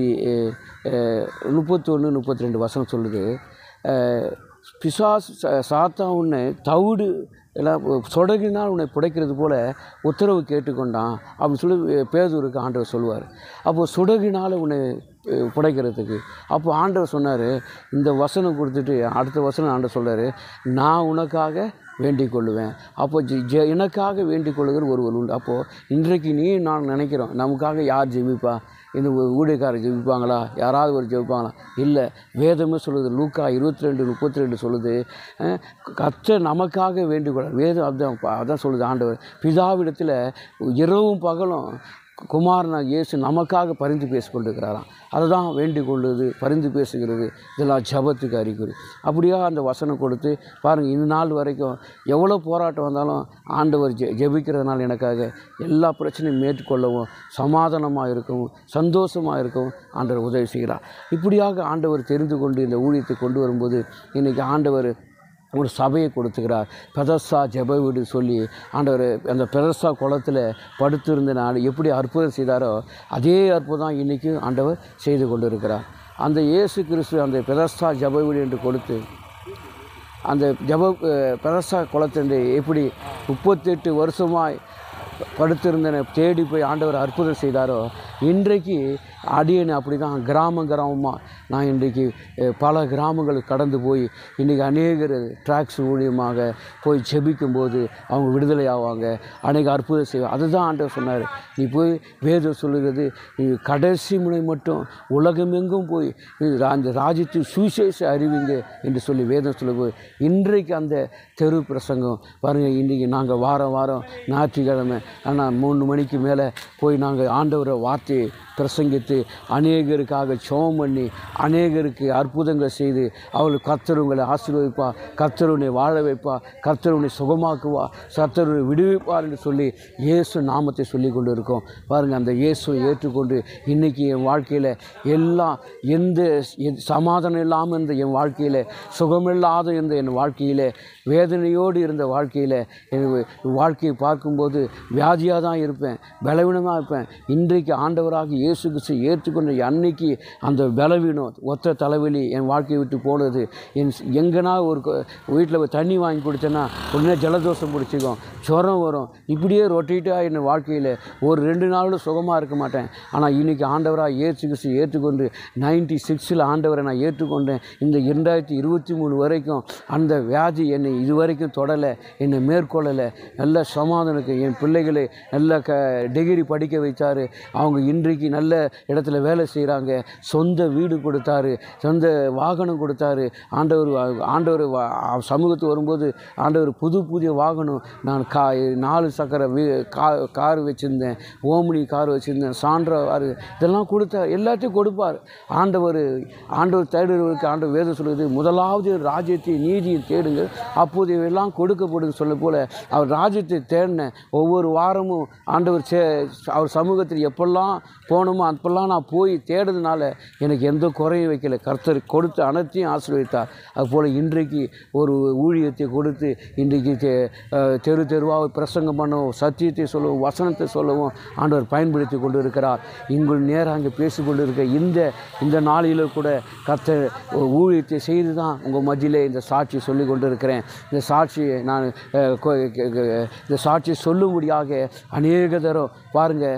முப்பத்தொன்று முப்பத்தி ரெண்டு வசனம் சொல்லுது அஹ், பிசாசு ச- சாத்தான் உன்னை தவிடு எல்லாம் சொடகினால் உன்னை புடைக்கிறது போல உத்தரவு கேட்டுக்கொண்டான் அப்படின்னு சொல்லி பேதூருக்கு ஆண்டவர் சொல்லுவார் அப்போது சுடகினால் உன்னை அஹ், புடைக்கிறதுக்கு அப்போ ஆண்டவர் சொன்னார் இந்த வசனம் கொடுத்துட்டு அடுத்த வசனம் ஆண்டவர் சொல்றாரு நான் உனக்காக வேண்டிக் கொள்ளுவேன் அப்போ ஜெ ஜெ- எனக்காக வேண்டிக் கொள்ளுகிற ஒருவர் உண்டு அப்போது இன்றைக்கு நீ நான் நினைக்கிறோம் நமக்காக யார் ஜெபிப்பா இந்த ஊ- ஊழியக்காரர் ஜெபிப்பாங்களா யாராவது ஒரு ஜெபிப்பாங்களா இல்லை வேதமே சொல்லுது லூக்கா இருபத்தி ரெண்டு முப்பத்தி ரெண்டு சொல்லுது அஹ், கர்த்தர் நமக்காக வேண்டிக்கொள்ள வேதம் அதான் ப- அதான் சொல்லுது ஆண்டவர் பிதாவிடத்தில் இரவும் பகலும் குமாரனாக இயேசு நமக்காக பரிந்து பேசி கொண்டிருக்கிறாராம் அதை தான் வேண்டிக் கொள்ளுது பரிந்து பேசுகிறது இதெல்லாம் ஜபத்துக்கு அறிகுறி அப்படியா அந்த வசனம் கொடுத்து பாருங்கள் இந்த நாள் வரைக்கும் எவ்வளோ போராட்டம் வந்தாலும் ஆண்டவர் ஜெ ஜெபிக்கிறதுனால எனக்காக எல்லா பிரச்சனையும் மேற்கொள்ளவும் சமாதானமாக இருக்கவும் சந்தோஷமாக இருக்கவும் ஆண்டவர் உதவி செய்கிறார் இப்படியாக ஆண்டவர் தெரிந்து கொண்டு இந்த ஊழியத்தை கொண்டு வரும்போது இன்றைக்கி ஆண்டவர் ஒரு சபையை கொடுத்துக்கிறார் பெதஸ்ஸா ஜெப வீடு சொல்லி ஆண்டவர் அந்த பெதஸ்ஸா குளத்தில் படுத்திருந்த நாள் எப்படி அற்புதம் செய்தாரோ அதே அற்புதம் இன்றைக்கி ஆண்டவர் செய்து கொண்டு இருக்கிறார் அந்த இயேசு கிறிஸ்து அந்த பெதஸ்ஸா ஜெப வீடு என்று கொடுத்து அந்த ஜப பெதஸ்ஸா குளத்திலிருந்து எப்படி முப்பத்தெட்டு வருஷமாய் படுத்திருந்தனை தேடி போய் ஆண்டவர் அற்புதம் செய்தாரோ இன்றைக்கு அடியனை அப்படி தான் கிராமம் கிராமமாக நான் இன்றைக்கு அஹ், பல கிராமங்களுக்கு கடந்து போய் இன்றைக்கி அநேகர் ட்ராக்ஸ் ஊழியமாக போய் ஜெபிக்கும்போது அவங்க விடுதலை ஆவாங்க அநேக அற்புதம் செய்வாங்க அதுதான் ஆண்டவர் சொன்னார் நீ போய் வேதம் சொல்லுகிறது நீ கடைசி முனை மட்டும் உலகமெங்கும் போய் நீ ரா- அந்த ராஜ்யத்தில் சுவிசேஷ அறிவிங்க என்று சொல்லி வேதம் சொல்லும்போது இன்றைக்கு அந்த தெரு பிரசங்கம் பாருங்கள் இன்றைக்கி நாங்கள் வாரம் வாரம் ஞாயிற்றுக்கிழமை ஆனால் மூணு மணிக்கு மேலே போய் நாங்கள் ஆண்டவரை வார்த்தையை பிரசங்கித்து அநேகருக்காக ஜெபம் பண்ணி அநேகருக்கு அற்புதங்கள் செய்து அவள் கர்த்தர் உங்களை ஆசீர்வதிப்பா கர்த்தர் உன்னை வாழ வைப்பா கர்த்தர் உன்னை சுகமாக்குவா கர்த்தர் உன்னை விடுவிப்பார் என்று சொல்லி இயேசு நாமத்தை சொல்லி கொண்டு இருக்கோம் பாருங்கள் அந்த இயேசுவை ஏற்றுக்கொண்டு இன்றைக்கி என் வாழ்க்கையில் எல்லாம் எந்த எ- சமாதானம் இல்லாமல் இருந்த என் வாழ்க்கையில் சுகமில்லாத இருந்த என் வாழ்க்கையில் வேதனையோடு இருந்த வாழ்க்கையில் என் வாழ்க்கையை பார்க்கும்போது வியாதியாக தான் இருப்பேன் பலவீனமாக இருப்பேன் இன்றைக்கு ஆண்டவராக இயேசு கிறிஸ்து ஏற்றுக்கொண்ட அன்னைக்கு அந்த பலவீனம் ஒத்த தலைவலி என் வாழ்க்கையை விட்டு போனது என் எங்கன்னா ஒரு வீட்டில் தண்ணி வாங்கி குடித்தேன்னா உடனே ஜலதோஷம் பிடிச்சிக்கும் ஜுரம் வரும் இப்படியே ரொட்டீட்டாக என் வாழ்க்கையில் ஒரு ரெண்டு நாளும் சுகமாக இருக்க மாட்டேன் ஆனால் இன்றைக்கி ஆண்டவராக இயேசு கிறிஸ்து ஏற்றுக்கொண்டு நைன்டி சிக்ஸில் ஆண்டவரை நான் ஏற்றுக்கொண்டேன் இந்த இரண்டாயிரத்தி இருபத்தி மூணு வரைக்கும் அந்த வியாதி என்னை இதுவரைக்கும் தொடலை என்னை மேற்கொள்ளலை நல்ல சமாதானுக்கு என் பிள்ளைகளை நல்ல க டிகிரி படிக்க வைத்தார் அவங்க இன்றைக்கு நல்ல இடத்துல வேலை செய்கிறாங்க சொந்த வீடு கொடுத்தாரு சொந்த வாகனம் கொடுத்தாரு ஆண்டவர் ஆண்டவர் வா- சமூகத்துக்கு வரும்போது ஆண்டவர் புது புதிய வாகனம் நான் கா நாலு சக்கர வீ கா கார் வச்சுருந்தேன் ஓமினி கார் வச்சுருந்தேன் சான்றா கார் இதெல்லாம் கொடுத்தார் எல்லாத்தையும் கொடுப்பார் ஆண்டவர் ஆண்டவர் தேடுறவருக்கு ஆண்டவர் வேதம் சொல்லுது முதலாவது ராஜ்யத்தை நீதியை தேடுங்க அப்போது இவையெல்லாம் கொடுக்கப்படும் சொல்ல போல அவர் ராஜ்யத்தை தேடின ஒவ்வொரு வாரமும் ஆண்டவர் சே அவர் சமூகத்தில் எப்பெல்லாம் போகணுமோ அப்பெல்லாம் நான் போய் தேடுறதுனால எனக்கு எந்த குறையும் வைக்கல கர்த்தர் கொடுத்து அனைத்தையும் ஆசீர்வதித்தார் அதுபோல் இன்றைக்கு ஒரு ஊழியத்தை கொடுத்து இன்றைக்கு தெ- அஹ் தெரு தெருவாக பிரசங்கம் பண்ணவும் சத்தியத்தை சொல்லவும் வசனத்தை சொல்லவும் ஆண்டவர் பயன்படுத்தி கொண்டு இருக்கிறார் உங்கள் நேரம் அங்கே பேசி கொண்டு இருக்க இந்த இந்த நாளிலும் கூட கர்த்தர் ஒரு ஊழியத்தை செய்து தான் உங்கள் மத்தியிலே இந்த சாட்சி சொல்லி கொண்டு இருக்கிறேன் இந்த சாட்சியை நான் அஹ், கொ- க- க- இந்த சாட்சியை சொல்லும்படியாக அநேக தரம் பாருங்கள்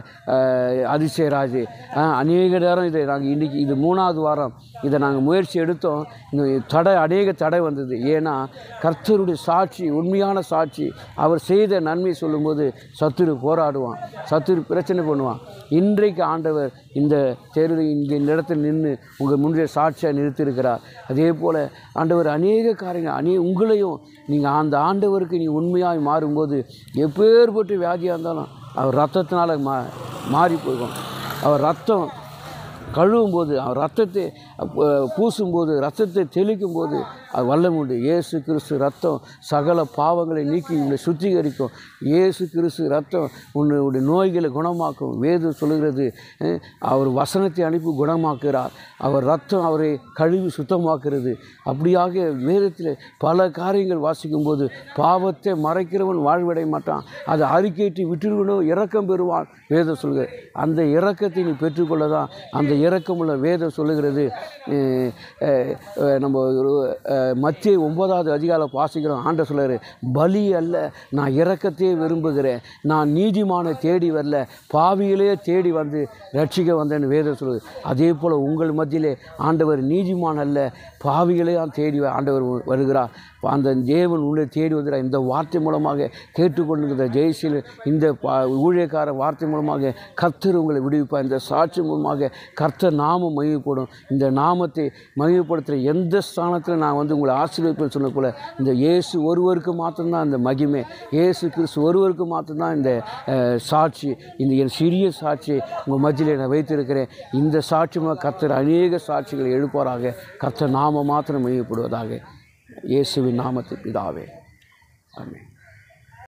அதிசயராஜ் அஹ், அநேக தரம் இதை நாங்கள் இன்றைக்கி இது மூணாவது வாரம் இதை நாங்கள் முயற்சி எடுத்தோம் இந்த தடை அநேக தடை வந்தது ஏன்னா கர்த்தருடைய சாட்சி உண்மையான சாட்சி அவர் செய்த நன்மை சொல்லும்போது சத்துரு போராடுவான் சத்துரு பிரச்சனை பண்ணுவான் இன்றைக்கு ஆண்டவர் இந்த தேர்வு இங்கே இந்த இடத்துல நின்று உங்கள் முன்னே சாட்சியாக நிறுத்தியிருக்கிறார் அதே போல் ஆண்டவர் அநேக காரியங்கள் அநே உங்களையும் நீங்கள் அந்த ஆண்டவருக்கு நீ உண்மையாக மாறும்போது எப்பேற்பட்ட வியாதியாக இருந்தாலும் அவர் ரத்தத்தினால மா மாறி போகும் அவர் ரத்தம் கழுவும் போது அவர் ரத்தத்தை அஹ், பூசும்போது ரத்தத்தை தெளிக்கும் போது அது வல்லம் உண்டு இயேசு கிறிஸ்து ரத்தம் சகல பாவங்களை நீக்கி உங்களை சுத்திகரிக்கும் இயேசு கிறிஸ்து ரத்தம் உன்னுடைய நோய்களை குணமாக்கும் வேதம் சொல்லுகிறது அஹ், அவர் வசனத்தை அனுப்பி குணமாக்குகிறார் அவர் ரத்தம் அவரை கழுவி சுத்தமாக்குறது அப்படியாக வேதத்தில் பல காரியங்கள் வாசிக்கும்போது பாவத்தை மறைக்கிறவன் வாழ்வடைய மாட்டான் அதை அறிக்கையிட்டு விட்டுருவனோ இரக்கம் பெறுவான் வேதம் சொல்லுகிறது அந்த இரக்கத்தை நீ பெற்றுக்கொள்ள தான் அந்த இரக்கமுள்ள வேதம் சொல்லுகிறது அஹ், அஹ், அஹ், நம்ம ஒரு அஹ், மத்திய ஒன்பதாவது அதிகாரம் வாசிக்கிறோம் ஆண்ட சொல்றாரு பலி அல்ல நான் இரக்கத்தையே விரும்புகிறேன் நான் நீதிமான தேடி வரல பாவியிலே தேடி வந்து ரட்சிக்க வந்தேன்னு வேதம் சொல்லுது அதே போல் உங்கள் மத்தியிலே ஆண்டவர் நீதிமான் அல்ல பாவிகளே தான் தேடி வ- ஆண்டவர் வருகிறார் அப்போ அந்த தேவன் உள்ளே தேடி வந்துடுற இந்த வார்த்தை மூலமாக கேட்டுக்கொண்டிருக்கிற ஜெயசீல் இந்த பா- ஊழியக்கார வார்த்தை மூலமாக கர்த்தர் உங்களை விடுவிப்பார் இந்த சாட்சி மூலமாக கர்த்தர் நாமம் மகிழ்ப்படும் இந்த நாமத்தை மகிழ்ப்படுத்துகிற எந்த ஸ்தானத்தில் நான் வந்து உங்களை ஆசீர்வதிப்பேன் சொன்ன போல இந்த இயேசு ஒருவருக்கு மாத்திரம்தான் இந்த மகிமை இயேசு கிறிஸ்து ஒருவருக்கு மாத்திரம்தான் இந்த அஹ், சாட்சி இந்த என் சிறிய சாட்சியை உங்கள் மத்தியிலே நான் வைத்திருக்கிறேன் இந்த சாட்சி மூலம் கர்த்தர் அநேக சாட்சிகளை எழுப்பாராக கர்த்தர் நாம மாத்திரம் மகிழ்ப்படுவதாக இயேசுவின் நாமத்தை பிதாவே ஆமென்